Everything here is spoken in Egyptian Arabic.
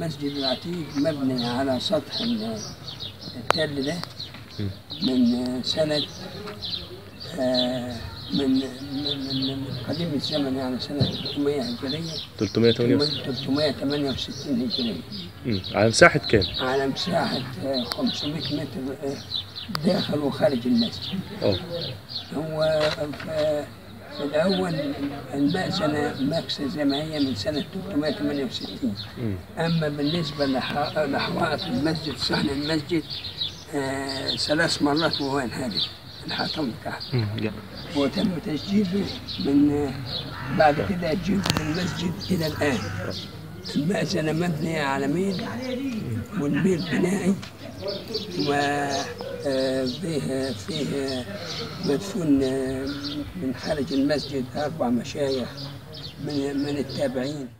المسجد العتيق مبني على سطح ال- التل ده مم. من سنة آه، من من من- من قديم الزمن يعني سنة 300 هجرية 368 368 هجرية مم. على مساحة كام؟ على مساحة آه، 500 متر آه، داخل وخارج المسجد اه هو في في الأول المأذنة مكسة زي ما هي من سنة 368 مم. أما بالنسبة لح- لحوائط المسجد صحن المسجد آه، ثلاث مرات وهو انهدم الحطم بتاعه مم. جا- وتم تجديده من آه، بعد كده جدد المسجد إلى الآن المأذنة مبنية على ميل والميل بنائي و آه، به فيه مدفون آه، من خارج المسجد أربع مشايخ من من التابعين